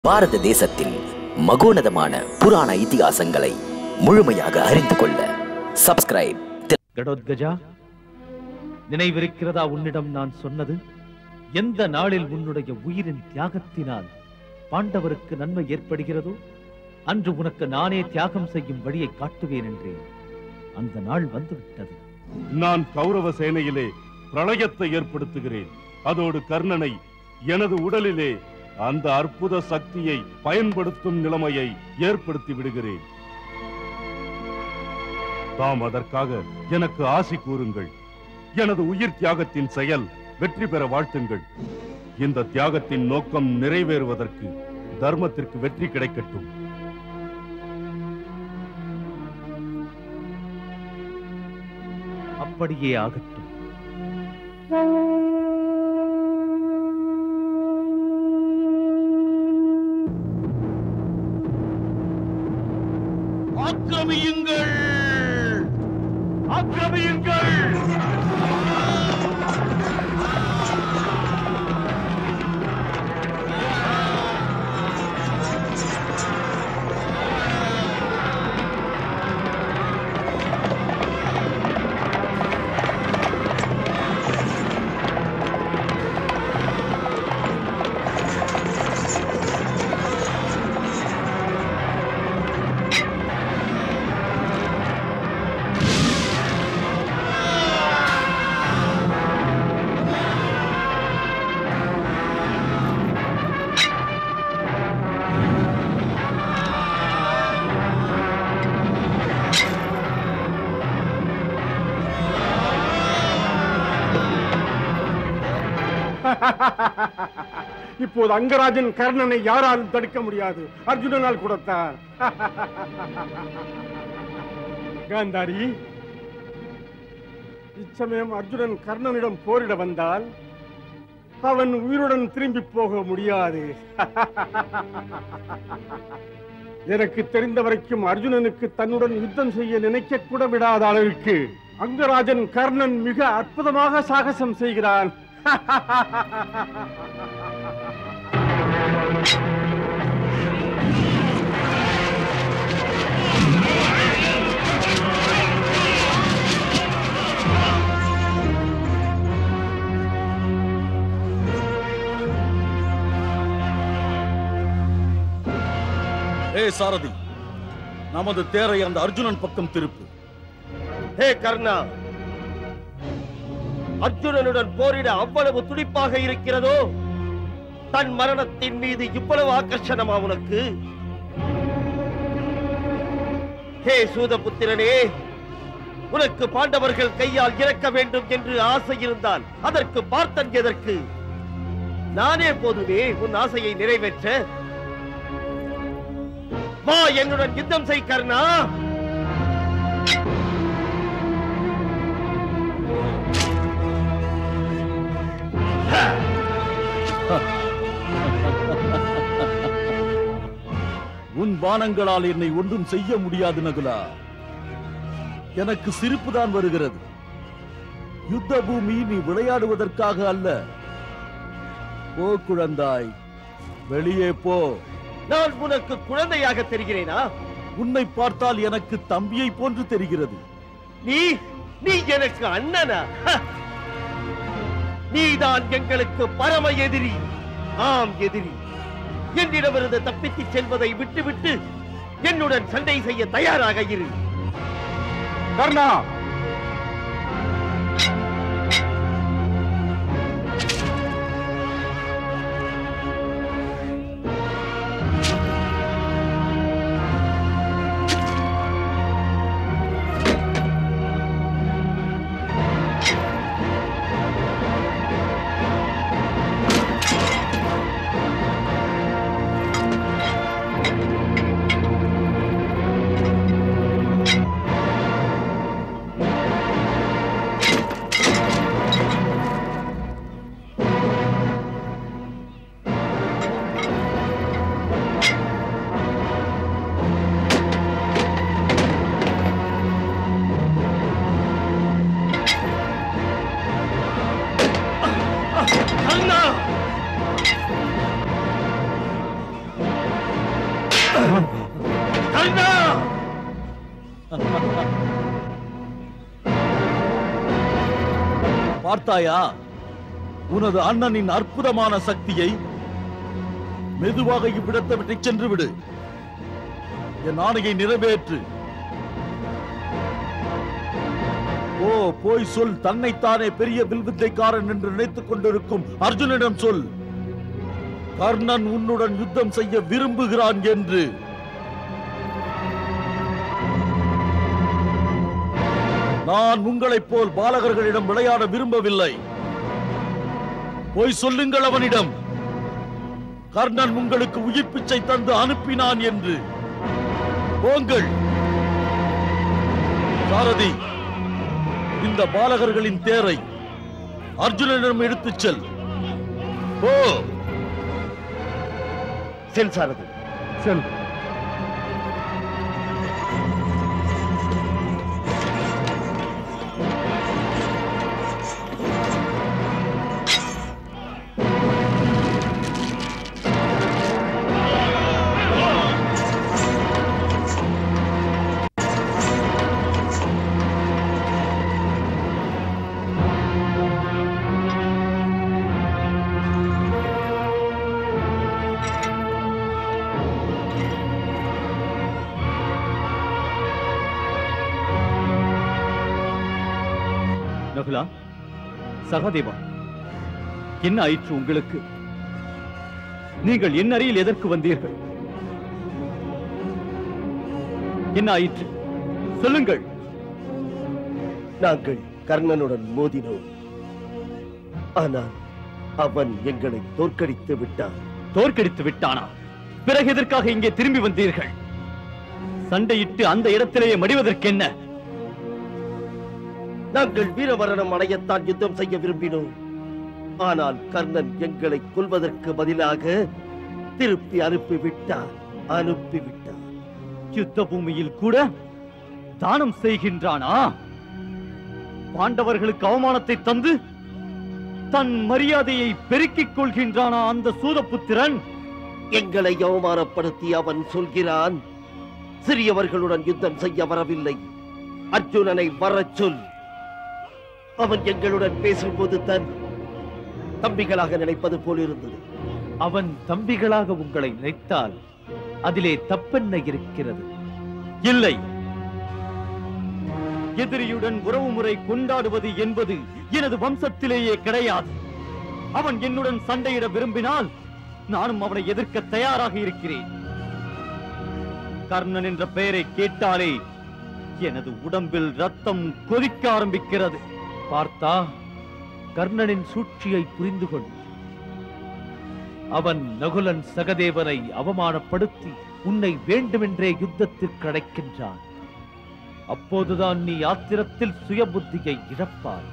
பாரத தேசத்தில் மகோனதமான புராண இதிகாசங்களை முழுமையாக அறிந்து கொள்ள சப்ஸ்கிரைப் கடோத்கஜா நினைவிருக்கிறதா உன்னிடம் நான் சொன்னது எந்த நாளில் உன்னுடைய உயிரின் தியாகத்தினால் பாண்டவருக்கு நன்மை ஏற்படுகிறதோ அன்று உனக்கு நானே தியாகம் செய்யும் வழியை காட்டுவேன் என்றேன் அந்த நாள் வந்துவிட்டது நான் கௌரவ சேனையிலே பிரளயத்தை ஏற்படுத்துகிறேன் அதோடு கர்ணனை எனது உடலிலே அந்த அற்புத சக்தியை பயன்படுத்தும் நிலைமையை ஏற்படுத்தி விடுகிறேன் தாம் அதற்காக எனக்கு ஆசி கூறுங்கள் எனது உயிர் தியாகத்தின் செயல் வெற்றி பெற வாழ்த்துங்கள் இந்த தியாகத்தின் நோக்கம் நிறைவேறுவதற்கு தர்மத்திற்கு வெற்றி கிடைக்கட்டும் அப்படியே ஆகட்டும் ஆக்கிரமியுங்கள் ஆக்கிரமியுங்கள் இப்போது அங்கராஜன் கர்ணனை யாராலும் தடுக்க முடியாது அர்ஜுனனால் கூடத்தான் காந்தாரி இச்சமயம் அர்ஜுனன் கர்ணனிடம் போரிட வந்தால் அவன் உயிருடன் திரும்பி போக முடியாது எனக்கு தெரிந்த வரைக்கும் அர்ஜுனனுக்கு தன்னுடன் யுத்தம் செய்ய நினைக்க கூட விடாத அளவிற்கு அங்கராஜன் கர்ணன் மிக அற்புதமாக சாகசம் செய்கிறான் ஏ சாரதி நமது தேரை அந்த அர்ஜுனன் பக்கம் திருப்பு ஹே கர்ணா அர்ஜுனனுடன் போரிட அவ்வளவு துடிப்பாக இருக்கிறதோ தன் மரணத்தின் மீது இவ்வளவு ஆக்கர்ஷணமா உனக்கு ஹே சூதபுத்திரனே உனக்கு பாண்டவர்கள் கையால் இறக்க வேண்டும் என்று ஆசை இருந்தால் அதற்கு பார்த்தன் எதற்கு நானே போதுமே உன் ஆசையை நிறைவேற்ற வா என்னுடன் யுத்தம் செய் கர்ணா உன் பானங்களால் என்னை ஒன்றும் செய்ய முடியாது நகுலா எனக்கு சிரிப்புதான் வருகிறது யுத்த பூமி நீ விளையாடுவதற்காக அல்ல போ குழந்தாய் வெளியே போ நான் உனக்கு குழந்தையாக தெரிகிறேனா உன்னை பார்த்தால் எனக்கு தம்பியை போன்று தெரிகிறது நீ நீ எனக்கு அண்ணனா ஹ! நீதான் எங்களுக்கு பரம எதிரி ஆம் எதிரி என்னிடமிருந்து தப்பித்துச் செல்வதை விட்டுவிட்டு என்னுடன் சண்டை செய்ய தயாராக இரு கர்ணா கர்ணா பார்த்தாயா உனது அண்ணனின் அற்புதமான சக்தியை மெதுவாக இவ்விடத்தை விட்டு சென்று விடு என் ஆணையை நிறைவேற்று ஓ போய் சொல் தன்னைத்தானே பெரிய வில்வித்தைக்காரன் என்று நினைத்துக் கொண்டிருக்கும் அர்ஜுனிடம் சொல் கர்ணன் உன்னுடன் யுத்தம் செய்ய விரும்புகிறான் என்று நான் உங்களைப் போல் பாலகர்களிடம் விளையாட விரும்பவில்லை போய் சொல்லுங்கள் அவனிடம் கர்ணன் உங்களுக்கு உயிர் பிச்சை தந்து அனுப்பினான் என்று போங்கள் சாரதி இந்த பாலகர்களின் தேரை அர்ஜுனனிடம் எடுத்துச் செல் போ செல் சாரதி செல் நகுலா சகதேவா என்ன ஆயிற்று உங்களுக்கு நீங்கள் என் அறையில் எதற்கு வந்தீர்கள் என்ன ஆயிற்று சொல்லுங்கள் நாங்கள் கர்ணனுடன் மோதினோம் ஆனால் அவன் எங்களை தோற்கடித்து விட்டான் தோற்கடித்து விட்டானா பிறகு எதற்காக இங்கே திரும்பி வந்தீர்கள் சண்டையிட்டு அந்த இடத்திலேயே மடிவதற்கென்ன நாங்கள் வீரமரணம் அடையத்தான் யுத்தம் செய்ய விரும்பினோம் ஆனால் கர்ணன் எங்களை கொல்வதற்கு பதிலாக திருப்பி அனுப்பிவிட்டார் அனுப்பிவிட்டார் யுத்த பூமியில் கூட தானம் செய்கின்றானா பாண்டவர்களுக்கு அவமானத்தை தந்து தன் மரியாதையை பெருக்கிக் கொள்கின்றானா அந்த சூதபுத்திரன் எங்களை அவமானப்படுத்தி அவன் சொல்கிறான் சிறியவர்களுடன் யுத்தம் செய்ய வரவில்லை அர்ஜுனனை வரச் சொல் அவன் எங்களுடன் பேசும்போது தன் தம்பிகளாக நினைப்பது போல் இருந்தது அவன் தம்பிகளாக உங்களை நினைத்தால் அதிலே தப்பென்ன இருக்கிறது இல்லை எதிரியுடன் உறவுமுறை கொண்டாடுவது என்பது எனது வம்சத்திலேயே கிடையாது அவன் என்னுடன் சண்டையிட விரும்பினால் நானும் அவனை எதிர்க்க தயாராக இருக்கிறேன் கர்ணன் என்ற பெயரை கேட்டாலே எனது உடம்பில் ரத்தம் கொதிக்க ஆரம்பிக்கிறது பார்த்தா கர்ணனின் சூழ்ச்சியை புரிந்து கொள் அவன் நகுலன் சகதேவனை அவமானப்படுத்தி உன்னை வேண்டுமென்றே யுத்தத்திற்கு அழைக்கின்றான் அப்போதுதான் நீ ஆத்திரத்தில் சுயபுத்தியை இழப்பாய்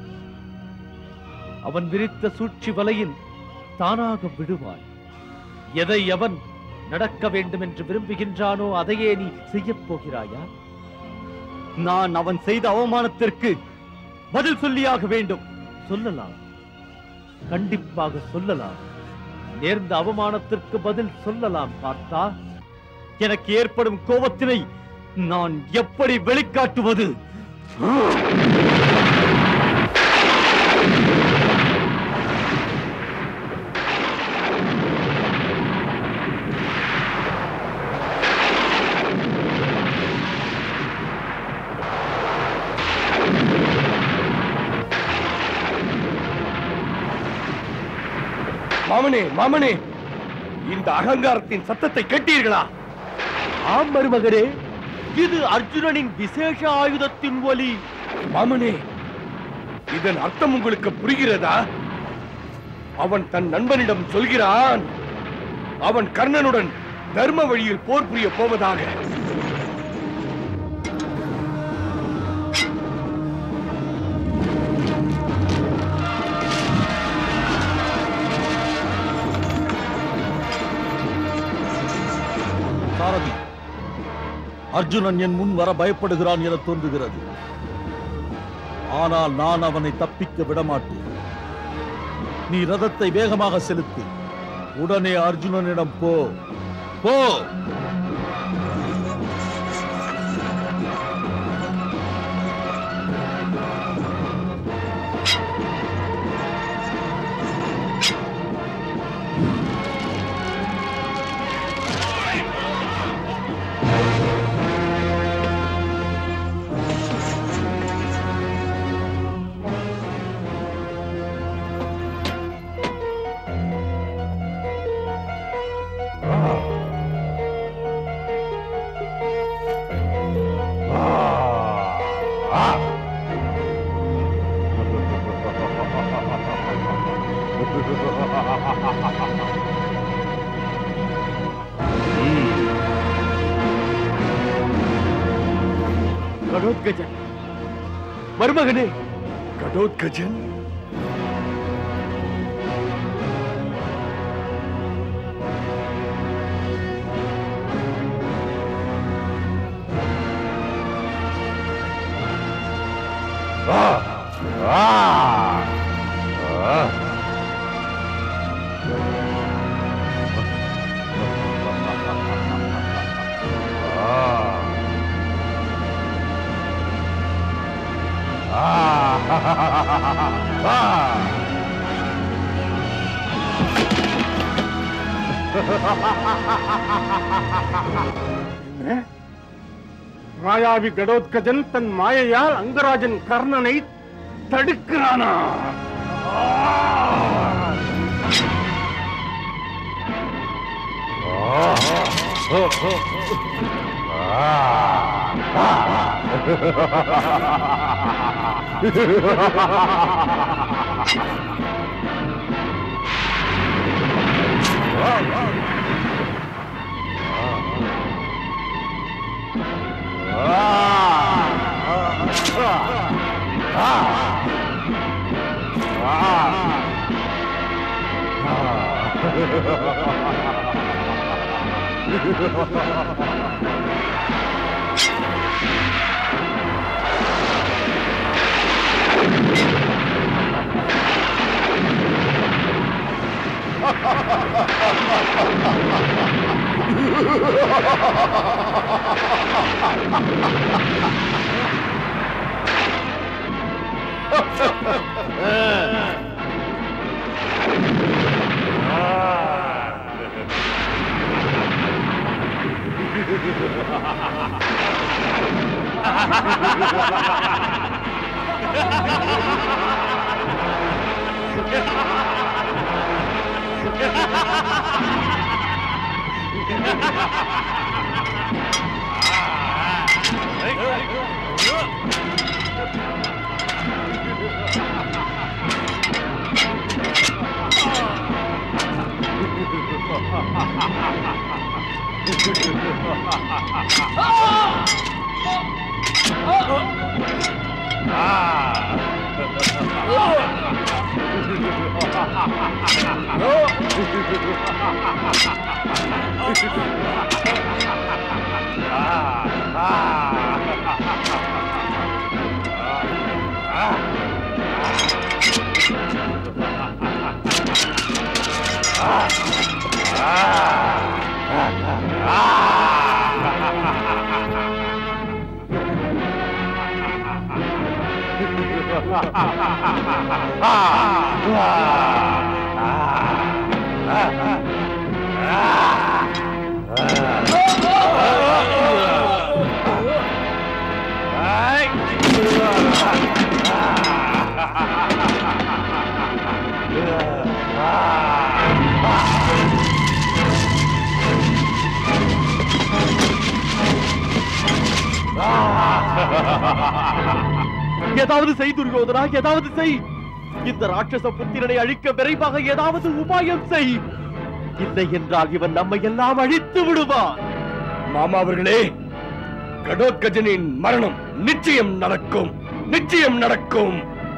அவன் விரித்த சூழ்ச்சி வலையில் தானாக விடுவாய் எதை அவன் நடக்க வேண்டும் என்று விரும்புகின்றானோ அதையே நீ செய்யப் போகிறாயா நான் அவன் செய்த அவமானத்திற்கு பதில் சொல்லியாக வேண்டும் சொல்லலாம் கண்டிப்பாக சொல்லலாம் நேர்ந்த அவமானத்திற்கு பதில் சொல்லலாம் பார்த்தா எனக்கு ஏற்படும் கோபத்தினை நான் எப்படி வெளிக்காட்டுவது மாமனே மாமனே இந்த அகங்காரத்தின் சத்தத்தை கேட்டீர்களா ஆம் மருமகனே இது அர்ஜுனனின் விசேஷ ஆயுதத்தின் ஒலி மாமனே இதன் அர்த்தம் உங்களுக்கு புரிகிறதா அவன் தன் நண்பனிடம் சொல்கிறான் அவன் கர்ணனுடன் தர்ம வழியில் போர் புரிய போவதாக சாரதி அர்ஜுனன் என் முன் வர பயப்படுகிறான் என தோன்றுகிறது ஆனால் நான் அவனை தப்பிக்க விடமாட்டேன் நீ ரதத்தை வேகமாக செலுத்து உடனே அர்ஜுனனிடம் போ போ கடோத்கஜன் மருமகனே கடோத்கஜன் மாயாவி கடோத்கஜன் தன் மாயையால் அங்கராஜன் கர்ணனை தடுக்கிறானா ஏதாவது செய் துரியோதனா ஏதாவது செய் இந்த ராட்சச புத்திரனை அழிக்க விரைவாக ஏதாவது உபாயம் செய் இல்லை என்றால் இவன் நம்மை எல்லாம் அழித்து விடுவான் மாமா அவர்களே கடோத்கஜனின் மரணம் நிச்சயம் நடக்கும் நிச்சயம் நடக்கும்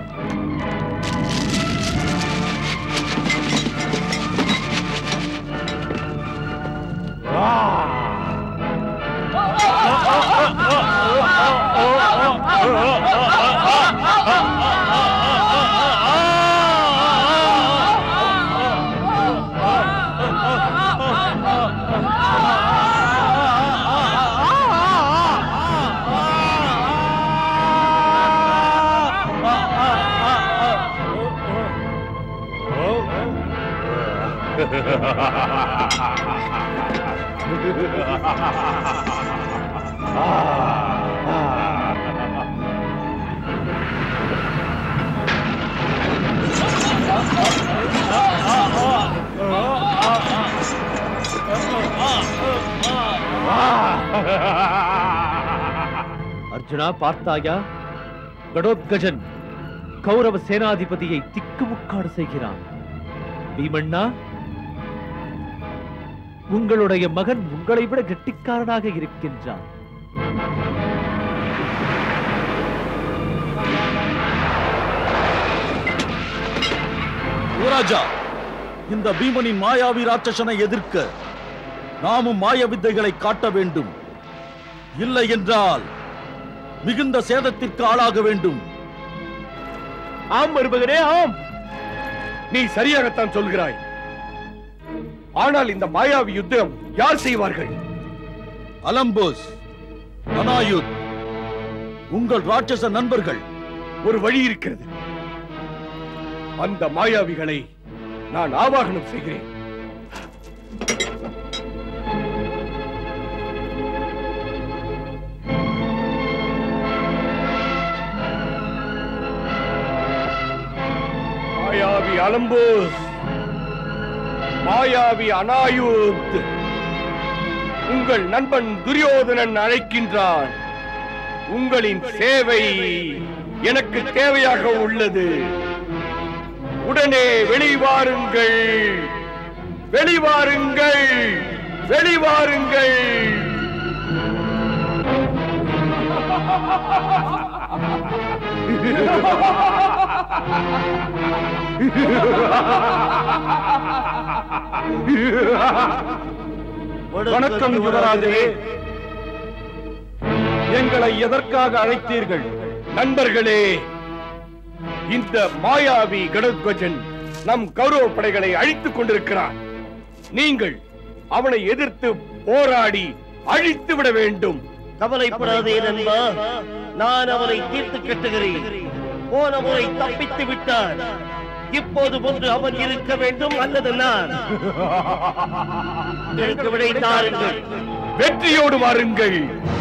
அர்ஜுனா பார்த்தாயா கடோத்கஜன் கௌரவ சேனாதிபதியை திக்குமுக்காடு செய்கிறான் பீமண்ணா உங்களுடைய மகன் உங்களை விட கெட்டிக்காரனாக இருக்கின்றான் யுவராஜா இந்த பீமனின் மாயாவி ராட்சசனை எதிர்க்க நாமும் மாய வித்தைகளை காட்ட வேண்டும் இல்லை என்றால் மிகுந்த சேதத்திற்கு ஆளாக வேண்டும் ஆம் மருமகனே ஆம் நீ சரியாகத்தான் சொல்கிறாய் ஆனால் இந்த மாயாவி யுத்தம் யார் செய்வார்கள் அலம்போஸ் அனாயுத் உங்கள் ராட்சச நண்பர்கள் ஒரு வழி இருக்கிறது அந்த மாயாவிகளை நான் ஆவாகனம் செய்கிறேன் மாயாவி அலம்போஸ் மாயாவி அனாயுத் உங்கள் நண்பன் துரியோதனன் அழைக்கின்றான் உங்களின் சேவை எனக்கு தேவையாக உள்ளது உடனே வெளிவாருங்கள் வெளிவாருங்கள் வெளிவாருங்கள் வணக்கம் யுவராஜரே எங்களை எதற்காக அழைத்தீர்கள் நண்பர்களே இந்த மாயாவி கடத்வஜன் நம் கௌரவ படைகளை அழித்துக் கொண்டிருக்கிறான் நீங்கள் அவனை எதிர்த்து போராடி அழித்து விட வேண்டும் கவலைப்படாதே நண்பா நான் அவனை தீர்த்து கட்டுகிறேன் போன முறை தப்பித்து விட்டான் இப்போது ஒன்று அவன் இருக்க வேண்டும் அல்லது நான் எனக்கு விடை தாருங்கள் வெற்றியோடு வாருங்கள்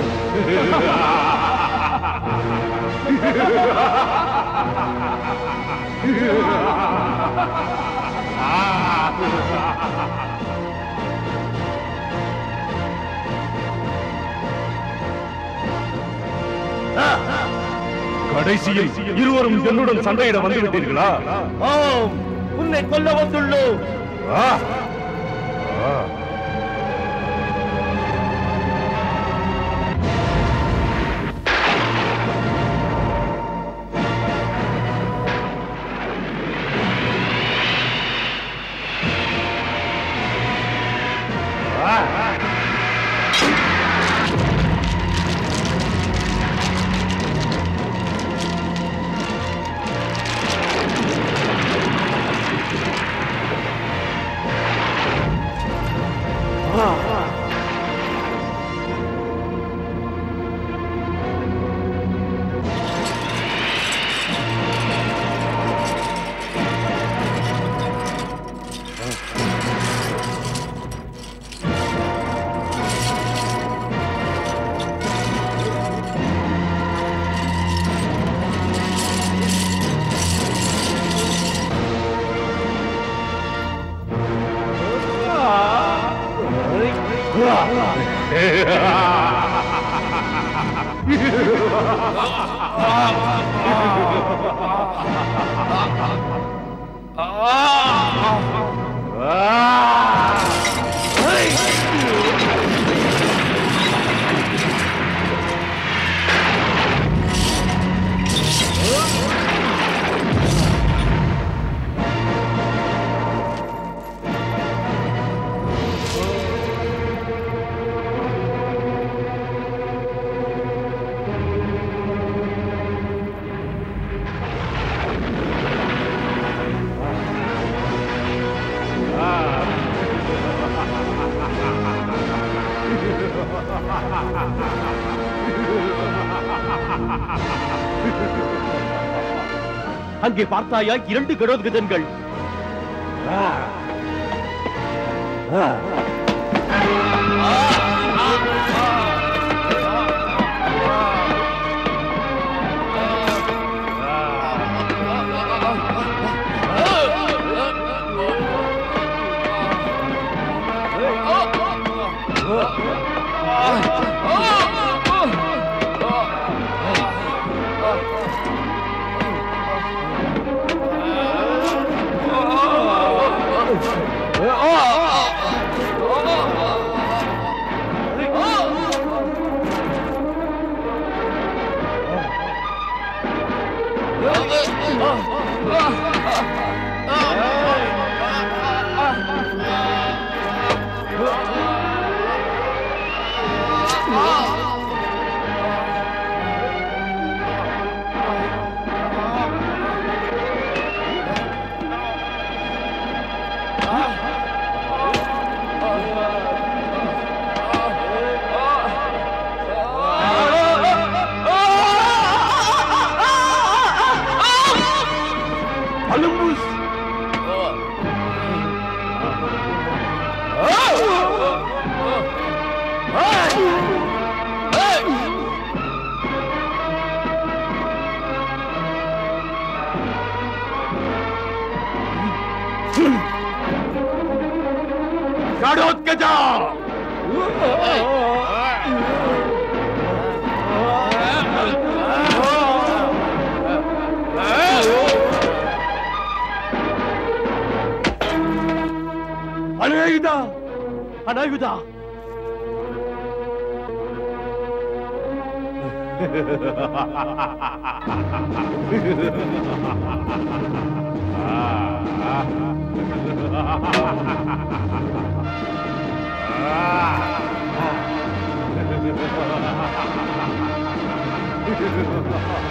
கடைசியில் இருவரும் என்னுடன் சண்டையிட வந்து விட்டீர்களா ஆம் உன்னை கொல்ல வந்துள்ளோம் ஆ! ஆ! அங்கே பார்த்தாயா இரண்டு கடோத்கஜன்கள் Ah! கடோத்கஜா அநேகிதா அனாயுதா ஆ